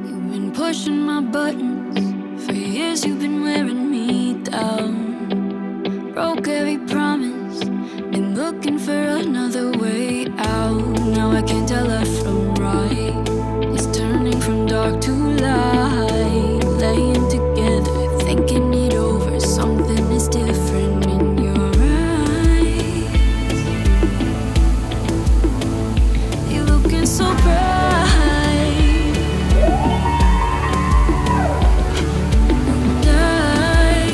You've been pushing my buttons. For years, you've been wearing me down. Broke every promise. Been looking for another way out. Now I can't tell left from right. It's turning from dark to light. Laying together, thinking it over. Something is different in your eyes. You're looking so bright. And I,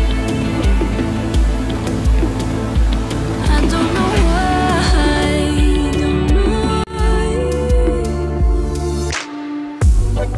I don't know why, don't know why.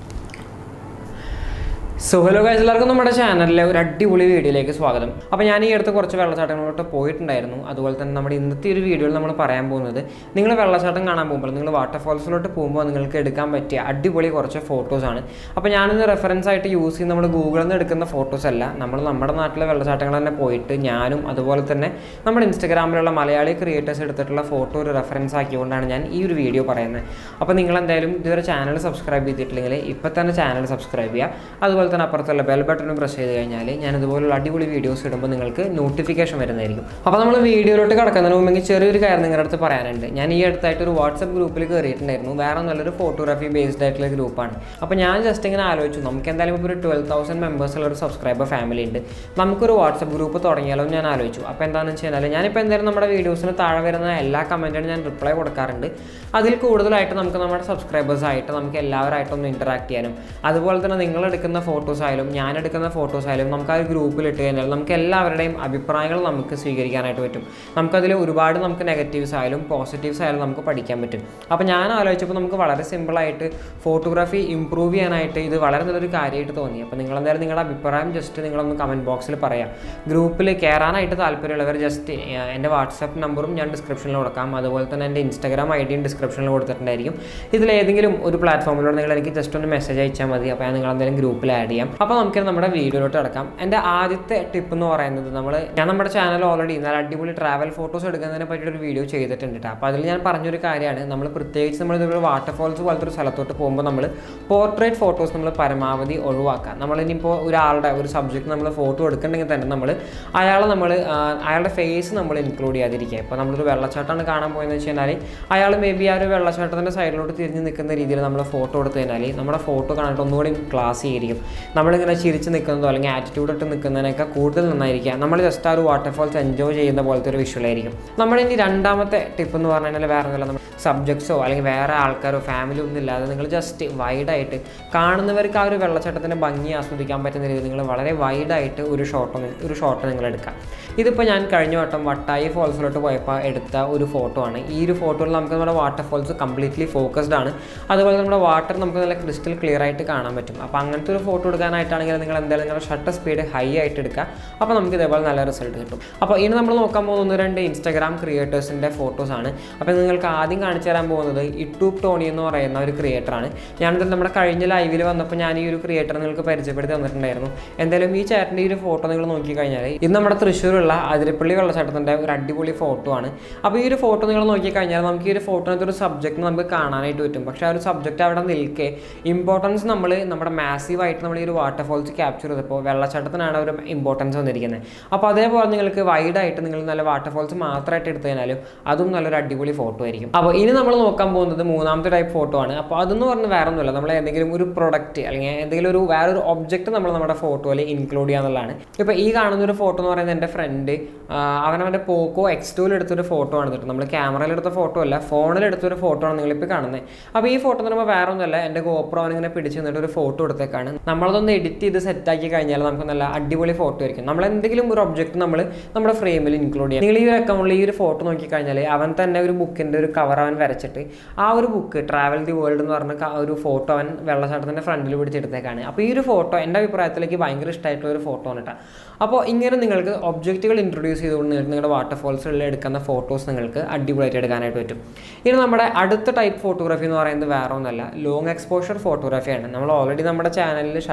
So hello guys എല്ലാവർക്കും നമ്മുടെ ചാനലിലെ ഒരു അടിപൊളി വീഡിയോയിലേക്ക് സ്വാഗതം അപ്പോൾ ഞാൻ ഈ അടുത്ത് കുറച്ച് വെള്ളച്ചാട്ടങ്ങളിലോട്ട് പോയിട്ടുണ്ടായിരുന്നു അതുപോലെ തന്നെ നമ്മുടെ ഇന്നത്തെ ഒരു വീഡിയോയിൽ നമ്മൾ പറയാൻ പോകുന്നത് നിങ്ങൾ വെള്ളച്ചാട്ടം കാണാൻ പോകുമ്പോൾ നിങ്ങൾ വാട്ടർഫോൾസിലോട്ട് പോകുമ്പോൾ നിങ്ങൾക്ക് എടുക്കാൻ പറ്റിയ അടിപൊളി കുറച്ച് ഫോട്ടോസാണ് അപ്പോൾ ഞാനിന്ന് റെഫറൻസ് ആയിട്ട് യൂസ് ചെയ്യുന്ന നമ്മൾ ഗൂഗിളിൽ നിന്ന് എടുക്കുന്ന ഫോട്ടോസ് അല്ല നമ്മൾ നമ്മുടെ നാട്ടിലെ വെള്ളച്ചാട്ടങ്ങൾ തന്നെ പോയിട്ട് ഞാനും അതുപോലെ തന്നെ നമ്മുടെ ഇൻസ്റ്റഗ്രാമിലുള്ള മലയാളി ക്രിയേറ്റേഴ്സ് എടുത്തിട്ടുള്ള ഫോട്ടോ ഒരു റെഫറൻസ് ആക്കിക്കൊണ്ടാണ് ഞാൻ ഈ ഒരു വീഡിയോ പറയുന്നത് അപ്പോൾ നിങ്ങൾ എന്തായാലും ഇതുവരെ ചാനൽ സബ്സ്ക്രൈബ് ചെയ്തിട്ടില്ലെങ്കിൽ ഇപ്പോൾ തന്നെ ചാനൽ സബ്സ്ക്രൈബ് ചെയ്യുക അതുപോലെ തന്നെ അപ്പുറത്തുള്ള ബെൽ ബട്ടണും പ്രസ് ചെയ്ത് കഴിഞ്ഞാൽ ഞാൻ ഇതുപോലുള്ള അടിപൊളി വീഡിയോസ് ഇടുമ്പോൾ നിങ്ങൾക്ക് നോട്ടിഫിക്കേഷൻ വരുന്നതായിരിക്കും അപ്പോൾ നമ്മൾ വീഡിയോയിലോട്ട് കിടക്കുന്നതിന് മുമ്പെങ്കിൽ ചെറിയൊരു കാര്യം നിങ്ങളുടെ അടുത്ത് പറയാനുണ്ട് ഞാൻ ഈ അടുത്തായിട്ട് ഒരു വാട്സപ്പ് ഗ്രൂപ്പിൽ കയറിയിട്ടുണ്ടായിരുന്നു വേറെ നല്ലൊരു ഫോട്ടോഗ്രാഫി ബേസ്ഡ് ആയിട്ടുള്ള ഗ്രൂപ്പാണ് അപ്പോൾ ഞാൻ ജസ്റ്റ് ഇങ്ങനെ ആലോചിച്ചു നമുക്ക് എന്തായാലും ഇപ്പോൾ ഒരു ട്വൽവ് തൗസൻഡ് മെമ്പേഴ്സുള്ള ഒരു സബ്സ്ക്രൈബർ ഫാമിലി ഉണ്ട് നമുക്കൊരു വാട്സപ്പ് ഗ്രൂപ്പ് തുടങ്ങിയാലോ എന്ന് ഞാൻ ആലോചിച്ചു അപ്പോൾ എന്താണെന്ന് വെച്ച് കഴിഞ്ഞാൽ ഞാനിപ്പോൾ എന്തായാലും നമ്മുടെ വീഡിയോസിന് താഴെ വരുന്ന എല്ലാ കമൻറ്റിനും ഞാൻ റിപ്ലൈ കൊടുക്കാറുണ്ട് അതിൽ കൂടുതലായിട്ട് നമുക്ക് നമ്മുടെ സബ്സ്ക്രൈബേഴ്സ് ആയിട്ട് നമുക്ക് എല്ലാവരായിട്ടും ഒന്ന് ഇൻറ്ററാക്ട് ചെയ്യാനും അതുപോലെ തന്നെ നിങ്ങൾ എടുക്കുന്ന ഫോട്ടോസ് ആയാലും ഞാൻ എടുക്കുന്ന ഫോട്ടോസ് ആയാലും നമുക്ക് ആ ഒരു ഗ്രൂപ്പിൽ ഇട്ട് കഴിഞ്ഞാൽ നമുക്ക് എല്ലാവരുടെയും അഭിപ്രായങ്ങൾ നമുക്ക് സ്വീകരിക്കാനായിട്ട് പറ്റും നമുക്കതിൽ ഒരുപാട് നമുക്ക് നെഗറ്റീവ്സ് ആയാലും പോസിറ്റീവ്സ് ആയാലും നമുക്ക് പഠിക്കാൻ പറ്റും അപ്പോൾ ഞാൻ ആലോചിച്ചപ്പോൾ നമുക്ക് വളരെ സിമ്പിളായിട്ട് ഫോട്ടോഗ്രാഫി ഇമ്പ്രൂവ് ചെയ്യാനായിട്ട് ഇത് വളരെ നല്ലൊരു കാര്യമായിട്ട് തോന്നി അപ്പോൾ നിങ്ങൾ എന്തായാലും നിങ്ങളുടെ അഭിപ്രായം ജസ്റ്റ് നിങ്ങളൊന്ന് കമൻറ്റ് ബോക്സിൽ പറയാം ഗ്രൂപ്പിൽ കയറാനായിട്ട് താല്പര്യമുള്ളവർ ജസ്റ്റ് എൻ്റെ വാട്സാപ്പ് നമ്പറും ഞാൻ ഡിസ്ക്രിപ്ഷനിൽ കൊടുക്കാം അതുപോലെ തന്നെ എൻ്റെ ഇൻസ്റ്റാഗ്രാം ഐ ഡിയും ഡിസ്ക്രിപ്ഷനിൽ കൊടുത്തിട്ടുണ്ടായിരിക്കും ഇതിലേതെങ്കിലും ഒരു പ്ലാറ്റ്ഫോമിലൂടെ നിങ്ങൾ എനിക്ക് ജസ്റ്റ് ഒന്ന് മെസ്സേജ് അയച്ചാൽ മതി അപ്പോൾ ഞാൻ നിങ്ങൾ എന്തെങ്കിലും ഗ്രൂപ്പിൽ ആഡ് ചെയ്യാം അപ്പോൾ നമുക്ക് നമ്മുടെ വീഡിയോയിലോട്ട് കിടക്കാം എൻ്റെ ആദ്യത്തെ ടിപ്പ് എന്ന് പറയുന്നത് നമ്മൾ ഞാൻ നമ്മുടെ ചാനൽ ഓൾറെഡി നല്ല അടിപൊളി ട്രാവൽ ഫോട്ടോസ് എടുക്കുന്നതിനെ പറ്റിയൊരു വീഡിയോ ചെയ്തിട്ടുണ്ട് കേട്ടോ അപ്പോൾ അതിൽ ഞാൻ പറഞ്ഞൊരു കാര്യമാണ് നമ്മൾ പ്രത്യേകിച്ച് നമ്മൾ ഇതുപോലെ വാട്ടർഫോൾസ് പോലത്തെ ഒരു സ്ഥലത്തോട്ട് പോകുമ്പോൾ നമ്മൾ പോർട്രേറ്റ് ഫോട്ടോസ് നമ്മൾ പരമാവധി ഒഴിവാക്കുക നമ്മളിനിപ്പോൾ ഒരാളുടെ ഒരു സബ്ജക്റ്റ് നമ്മൾ ഫോട്ടോ എടുക്കണമെങ്കിൽ തന്നെ നമ്മൾ അയാളെ നമ്മൾ അയാളുടെ ഫേസ് നമ്മൾ ഇൻക്ലൂഡ് ചെയ്യാതിരിക്കുക ഇപ്പോൾ നമ്മളൊരു വെള്ളച്ചാട്ടമാണ് കാണാൻ പോയെന്ന് വെച്ച് കഴിഞ്ഞാൽ അയാൾ മേ ബി ആ ഒരു വെള്ളച്ചാട്ടത്തിൻ്റെ സൈഡിലോട്ട് തിരിഞ്ഞ് നിൽക്കുന്ന രീതിയിൽ നമ്മൾ ഫോട്ടോ എടുത്തു കഴിഞ്ഞാൽ നമ്മുടെ ഫോട്ടോ കാണാനായിട്ട് ഒന്നുകൂടി ക്ലാസ് ചെയ്തിരിക്കും നമ്മളിങ്ങനെ ചിരിച്ച് നിൽക്കുന്നതോ അല്ലെങ്കിൽ ആറ്റിറ്റ്യൂഡ് ഇട്ട് നിൽക്കുന്നതിനൊക്കെ കൂടുതൽ നന്നായിരിക്കുക നമ്മൾ ജസ്റ്റ് ആ ഒരു വാട്ടർഫോൾസ് എൻജോയ് ചെയ്യുന്ന പോലത്തെ ഒരു വിഷ്വലായിരിക്കും നമ്മുടെ ഇനി രണ്ടാമത്തെ ടിപ്പ് എന്ന് പറഞ്ഞു കഴിഞ്ഞാൽ വേറെ ഒന്നുമില്ല നമ്മൾ സബ്ജക്ട്സോ അല്ലെങ്കിൽ വേറെ ആൾക്കാരോ ഫാമിലി ഒന്നും ഇല്ലാതെ നിങ്ങൾ ജസ്റ്റ് വൈഡായിട്ട് കാണുന്നവർക്ക് ആ ഒരു വെള്ളച്ചാട്ടത്തിൻ്റെ ഭംഗി ആസ്വദിക്കാൻ പറ്റുന്ന രീതിയിൽ നിങ്ങൾ വളരെ വൈഡായിട്ട് ഒരു ഷോട്ടോ ഒരു ഷോട്ട് നിങ്ങൾ എടുക്കുക ഇതിപ്പോൾ ഞാൻ കഴിഞ്ഞ വട്ടം വട്ടായി ഫോൾസിലോട്ട് പോയപ്പോൾ എടുത്ത ഒരു ഫോട്ടോ ആണ് ഈ ഒരു ഫോട്ടോയിൽ നമുക്ക് നമ്മുടെ വാട്ടർഫോൾസ് കംപ്ലീറ്റ്ലി ഫോക്കസ്ഡ് ആണ് അതുപോലെ നമ്മുടെ വാട്ടർ നമുക്ക് നല്ല ക്രിസ്റ്റൽ ക്ലിയർ ആയിട്ട് കാണാൻ പറ്റും അപ്പോൾ അങ്ങനത്തെ ഒരു ഫോട്ടോ എടുക്കാനായിട്ടാണെങ്കിൽ നിങ്ങൾ എന്തായാലും നിങ്ങളുടെ ഷട്ടർ സ്പീഡ് ഹൈ ആയിട്ട് എടുക്കുക അപ്പോൾ നമുക്ക് ഇതേപോലെ നല്ല റിസൾട്ട് കിട്ടും അപ്പോൾ ഇനി നമ്മൾ നോക്കാൻ പോകുന്ന ഒന്ന് രണ്ട് ഇൻസ്റ്റാഗ്രാം ക്രിയേറ്റേഴ്സിൻ്റെ ഫോട്ടോസ് ആണ് അപ്പോൾ നിങ്ങൾക്ക് ആദ്യം കാണിച്ചു തരാൻ പോകുന്നത് ഇട്ടൂബ് ടോണി എന്ന് പറയുന്ന ഒരു ക്രിയേറ്ററാണ് ഞാനിത് നമ്മുടെ കഴിഞ്ഞ ലൈവിൽ വന്നപ്പോൾ ഞാൻ ഈ ഒരു ക്രിയേറ്റർ നിങ്ങൾക്ക് പരിചയപ്പെടുത്തി തന്നിട്ടുണ്ടായിരുന്നു എന്തായാലും ഈ ചേട്ടൻ്റെ ഈ ഒരു ഫോട്ടോ നിങ്ങൾ നോക്കിക്കഴിഞ്ഞാൽ ഇത് നമ്മുടെ തൃശ്ശൂരുള്ള അതിരപ്പള്ളി വെള്ളച്ചാട്ടത്തിൻ്റെ ഒരു അടിപൊളി ഫോട്ടോ ആണ് അപ്പോൾ ഈ ഒരു ഫോട്ടോ നിങ്ങൾ നോക്കിക്കഴിഞ്ഞാൽ നമുക്ക് ഈ ഒരു ഫോട്ടോനകത്ത് ഒരു സബ്ജക്റ്റ് നമുക്ക് കാണാനായിട്ട് പറ്റും പക്ഷേ ആ ഒരു സബ്ജക്റ്റ് അവിടെ നിൽക്കെ ഇമ്പോർട്ടൻസ് നമ്മൾ നമ്മുടെ മാസീവായിട്ട് നമ്മൾ ഈ ഒരു വാട്ടർഫോൾസ് ക്യാപ്ചർ ചെയ്തപ്പോൾ വെള്ളച്ചാട്ടത്തിനാണ് ഒരു ഇമ്പോർട്ടൻസ് വന്നിരിക്കുന്നത് അപ്പോൾ അതേപോലെ നിങ്ങൾക്ക് വൈഡായിട്ട് നിങ്ങൾ നല്ല വാട്ടർഫോൾസ് മാത്രമായിട്ട് എടുത്തു കഴിഞ്ഞാലും അതും നല്ലൊരു അടിപൊളി ഫോട്ടോ ആയിരിക്കും അപ്പോൾ ഇനി നമ്മൾ നോക്കാൻ പോകുന്നത് മൂന്നാമത്തെ ടൈപ്പ് ഫോട്ടോ ആണ് അപ്പോൾ അതെന്ന് പറഞ്ഞാൽ വേറെ ഒന്നുമില്ല നമ്മൾ എന്തെങ്കിലും ഒരു പ്രൊഡക്റ്റ് അല്ലെങ്കിൽ എന്തെങ്കിലും ഒരു വേറൊരു ഒബ്ജക്റ്റ് നമ്മൾ നമ്മുടെ ഫോട്ടോയിൽ ഇൻക്ലൂഡ് ചെയ്യാന്നുള്ളതാണ് ഇപ്പോൾ ഈ കാണുന്ന ഒരു ഫോട്ടോ എന്ന് പറയുന്നത് എൻ്റെ ഫ്രണ്ട് അവനവൻ്റെ പോക്കോ എക്സ് ടൂവിൽ എടുത്തൊരു ഫോട്ടോ ആണ് കേട്ടോ നമ്മൾ ക്യാമറയിൽ എടുത്ത ഫോട്ടോ അല്ല ഫോണിൽ എടുത്തൊരു ഫോട്ടോ ആണ് നിങ്ങളിപ്പോൾ കാണുന്നത് അപ്പോൾ ഈ ഫോട്ടോ എന്ന് പറയുമ്പോൾ വേറെ ഒന്നുമല്ല എൻ്റെ ഗോപ്രോ അവനിങ്ങനെ പിടിച്ച് നിന്നിട്ട് ഒരു ഫോട്ടോ എടുത്തേക്കാണ് നമ്മളതൊന്ന് എഡിറ്റ് ചെയ്ത് സെറ്റാക്കി കഴിഞ്ഞാൽ നമുക്ക് നല്ല അടിപൊളി ഫോട്ടോ ആയിരിക്കും നമ്മൾ എന്തെങ്കിലും ഒരു ഒബ്ജക്റ്റ് നമ്മൾ നമ്മുടെ ഫ്രെയിമിൽ ഇൻക്ലൂഡ് ചെയ്യാം നിങ്ങൾ ഈ ഒരു അക്കൗണ്ടിൽ ഈ ഒരു ഫോട്ടോ നോക്കിക്കഴിഞ്ഞാൽ അവൻ തന്നെ ഒരു ബുക്കിൻ്റെ ഒരു കവർ അവൻ വരച്ചിട്ട് ആ ഒരു ബുക്ക് ട്രാവൽ ദി വേൾഡ് എന്ന് പറഞ്ഞ ക- ഒരു ഫോട്ടോ അവൻ വെള്ളച്ചാട്ടത്തിൻ്റെ ഫ്രണ്ടിൽ പിടിച്ചെടുത്തേക്കാണ് അപ്പോൾ ഈ ഒരു ഫോട്ടോ എൻ്റെ അഭിപ്രായത്തിലേക്ക് ഭയങ്കര ഇഷ്ടമായിട്ടുള്ള ഒരു ഫോട്ടോ ആണ് കേട്ടോ അപ്പോൾ ഇങ്ങനെ നിങ്ങൾക്ക് ഒബ്ജക്റ്റുകൾ ഇൻട്രൊഡ്യൂസ് ചെയ്തുകൊണ്ട് നിങ്ങൾക്ക് നിങ്ങളുടെ വാട്ടർഫോൾസിൽ എടുക്കുന്ന ഫോട്ടോസ് നിങ്ങൾക്ക് അടിപൊളിയായിട്ട് എടുക്കാനായിട്ട് പറ്റും ഇനി നമ്മുടെ അടുത്ത ടൈപ്പ് ഫോട്ടോഗ്രാഫി എന്ന് പറയുന്നത് വേറെ ഒന്നല്ല ലോങ് എക്സ്പോഷർ ഫോട്ടോഗ്രാഫിയാണ് നമ്മൾ ഓൾറെഡി നമ്മുടെ ചാനലിൽ ഷട്ടർ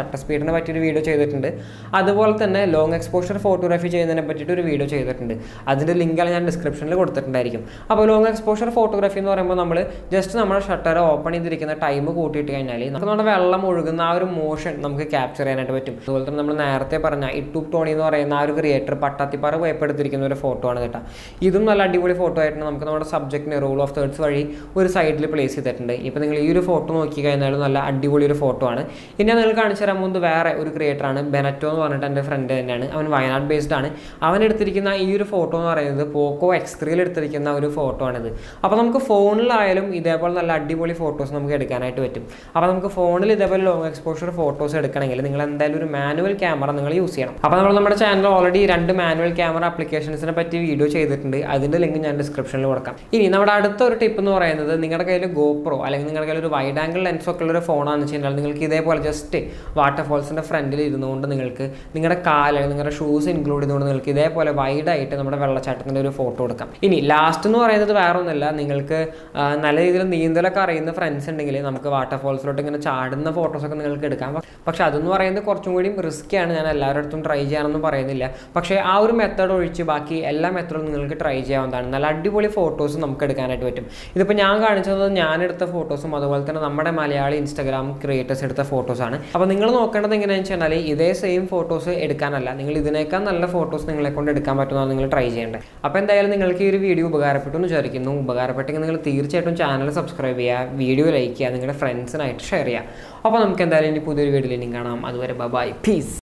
ഷട്ടർ സ്പീഡിനെ പറ്റിയൊരു വീഡിയോ ചെയ്തിട്ടുണ്ട് അതുപോലെ തന്നെ ലോങ് എക്സ്പോഷർ ഫോട്ടോഗ്രാഫി ചെയ്യുന്നതിനെ പറ്റിയിട്ട് ഒരു വീഡിയോ ചെയ്തിട്ടുണ്ട് അതിൻ്റെ ലിങ്കാണ് ഞാൻ ഡിസ്ക്രിപ്ഷനിൽ കൊടുത്തിട്ടുണ്ടായിരിക്കും അപ്പോൾ ലോങ് എക്സ്പോഷർ ഫോട്ടോഗ്രാഫി എന്ന് പറയുമ്പോൾ നമ്മൾ ജസ്റ്റ് നമ്മുടെ ഷട്ടർ ഓപ്പൺ ചെയ്തിരിക്കുന്ന ടൈം കൂട്ടിയിട്ട് കഴിഞ്ഞാൽ നമുക്ക് നമ്മുടെ വെള്ളം ഒഴുകുന്ന ആ ഒരു മോഷൻ നമുക്ക് ക്യാപ്ചർ ചെയ്യാനായിട്ട് പറ്റും അതുപോലെ തന്നെ നമ്മൾ നേരത്തെ പറഞ്ഞ ഇട്ടൂപ്പ് ടോണി എന്ന് പറയുന്ന ആ ഒരു ക്രിയേറ്റർ പട്ടാത്തിപ്പാറ പോയപ്പെടുത്തിരിക്കുന്ന ഒരു ഫോട്ടോ ആണ് കേട്ടോ ഇതും നല്ല അടിപൊളി ഫോട്ടോ ആയിട്ട് നമുക്ക് നമ്മുടെ സബ്ജക്റ്റിനെ റൂൾ ഓഫ് തേർഡ്സ് വഴി ഒരു സൈഡിൽ പ്ലേസ് ചെയ്തിട്ടുണ്ട് ഇപ്പോൾ നിങ്ങൾ ഈ ഒരു ഫോട്ടോ നോക്കി കഴിഞ്ഞാൽ നല്ല അടിപൊളി ഒരു ഫോട്ടോ ആണ് ഇനി ഞാൻ നിങ്ങൾ കാണിച്ചു തരാൻ പോകുന്നത് വേറെ ഒരു ക്രിയേറ്ററാണ് ബെനറ്റോ എന്ന് പറഞ്ഞിട്ട് എൻ്റെ ഫ്രണ്ട് തന്നെയാണ് അവൻ വയനാട് ബേസ്ഡ് ആണ് അവൻ എടുത്തിരിക്കുന്ന ഈ ഒരു ഫോട്ടോ എന്ന് പറയുന്നത് പോക്കോ എക്സ് ത്രീയിൽ എടുത്തിരിക്കുന്ന ഒരു ഫോട്ടോ ആണിത് അപ്പോൾ നമുക്ക് ഫോണിലായാലും ഇതേപോലെ നല്ല അടിപൊളി ഫോട്ടോസ് നമുക്ക് എടുക്കാനായിട്ട് പറ്റും അപ്പോൾ നമുക്ക് ഫോണിൽ ഇതേപോലെ ലോങ് എക്സ്പോഷർ ഫോട്ടോസ് എടുക്കണമെങ്കിൽ നിങ്ങൾ എന്തായാലും ഒരു മാനുവൽ ക്യാമറ നിങ്ങൾ യൂസ് ചെയ്യണം അപ്പോൾ നമ്മൾ നമ്മുടെ ചാനൽ ഓൾറെഡി രണ്ട് മാനുവൽ ക്യാമറ ആപ്ലിക്കേഷൻസിനെ പറ്റി വീഡിയോ ചെയ്തിട്ടുണ്ട് അതിൻ്റെ ലിങ്ക് ഞാൻ ഡിസ്ക്രിപ്ഷനിൽ കൊടുക്കാം ഇനി നമ്മുടെ അടുത്ത ഒരു ടിപ്പ് എന്ന് പറയുന്നത് നിങ്ങളുടെ കയ്യിൽ ഗോപ്രോ അല്ലെങ്കിൽ നിങ്ങളുടെ കയ്യിൽ ഒരു വൈഡ് ആംഗിൾ ലെൻസ് ഒക്കെ ഉള്ള ഒരു ഫോണാണെന്ന് വെച്ച് കഴിഞ്ഞാൽ നിങ്ങൾക്ക് ഇതേപോലെ ജസ്റ്റ് വാട്ടർഫോൾസിൻ്റെ ഫ്രണ്ടിൽ ഇരുന്നുകൊണ്ട് നിങ്ങൾക്ക് നിങ്ങളുടെ കാല് അല്ലെങ്കിൽ നിങ്ങളുടെ ഷൂസ് ഇൻക്ലൂഡ് ചെയ്തുകൊണ്ട് നിങ്ങൾക്ക് ഇതേപോലെ വൈഡായിട്ട് നമ്മുടെ വെള്ളച്ചാട്ടത്തിൻ്റെ ഒരു ഫോട്ടോ എടുക്കാം ഇനി ലാസ്റ്റ് എന്ന് പറയുന്നത് വേറെ ഒന്നുമില്ല നിങ്ങൾക്ക് ആ, നല്ല രീതിയിൽ നീന്തലൊക്കെ അറിയുന്ന ഫ്രണ്ട്സ് ഉണ്ടെങ്കിൽ നമുക്ക് വാട്ടർഫോൾസിലോട്ട് ഇങ്ങനെ ചാടുന്ന ഫോട്ടോസൊക്കെ നിങ്ങൾക്ക് എടുക്കാം പക്ഷെ അതെന്ന് പറയുന്നത് കുറച്ചും കൂടി റിസ്ക്കിയാണ് ഞാൻ എല്ലാവരുടെ അടുത്തും ട്രൈ ചെയ്യാനൊന്നും പറയുന്നില്ല പക്ഷേ ആ ഒരു മെത്തേഡ് ഒഴിച്ച് ബാക്കി എല്ലാ മെത്തേഡും നിങ്ങൾക്ക് ട്രൈ ചെയ്യാവുന്നതാണ് നല്ല അടിപൊളി ഫോട്ടോസ് നമുക്ക് എടുക്കാനായിട്ട് പറ്റും ഇതിപ്പോൾ ഞാൻ കാണിച്ചത് ഞാൻ എടുത്ത ഫോട്ടോസും അതുപോലെ തന്നെ നമ്മുടെ മലയാളി ഇൻസ്റ്റാഗ്രാം ക്രിയേറ്റേഴ്സ് എടുത്ത ഫോട്ടോസാണ് അപ്പോൾ നിങ്ങൾ നോക്കേണ്ടത് എങ്ങനെയാണെന്ന് വെച്ചാൽ ഇതേ സെയിം ഫോട്ടോസ് എടുക്കാനല്ല നിങ്ങൾ ഇതിനേക്കാൾ നല്ല ഫോട്ടോസ് നിങ്ങളെ കൊണ്ട് എടുക്കാൻ പറ്റുന്നതാണ് നിങ്ങൾ ട്രൈ ചെയ്യേണ്ടത് അപ്പോൾ എന്തായാലും നിങ്ങൾക്ക് ഈ ഒരു വീഡിയോ ഉപകാരപ്പെട്ടു എന്ന് വിചാരിക്കുന്നു ഉപകാരപ്പെട്ടെങ്കിൽ നിങ്ങൾ തീർച്ചയായിട്ടും ചാനൽ സബ്സ്ക്രൈബ് ചെയ്യുക വീഡിയോ ലൈക്ക് ചെയ്യുക നിങ്ങളുടെ ഫ്രണ്ട്സിനായിട്ട് ഷെയർ ചെയ്യുക അപ്പോൾ നമുക്ക് എന്തായാലും ഇനി പുതിയൊരു വീഡിയോയിൽ ഇനി കാണാം അതുവരെ ബൈ പീസ്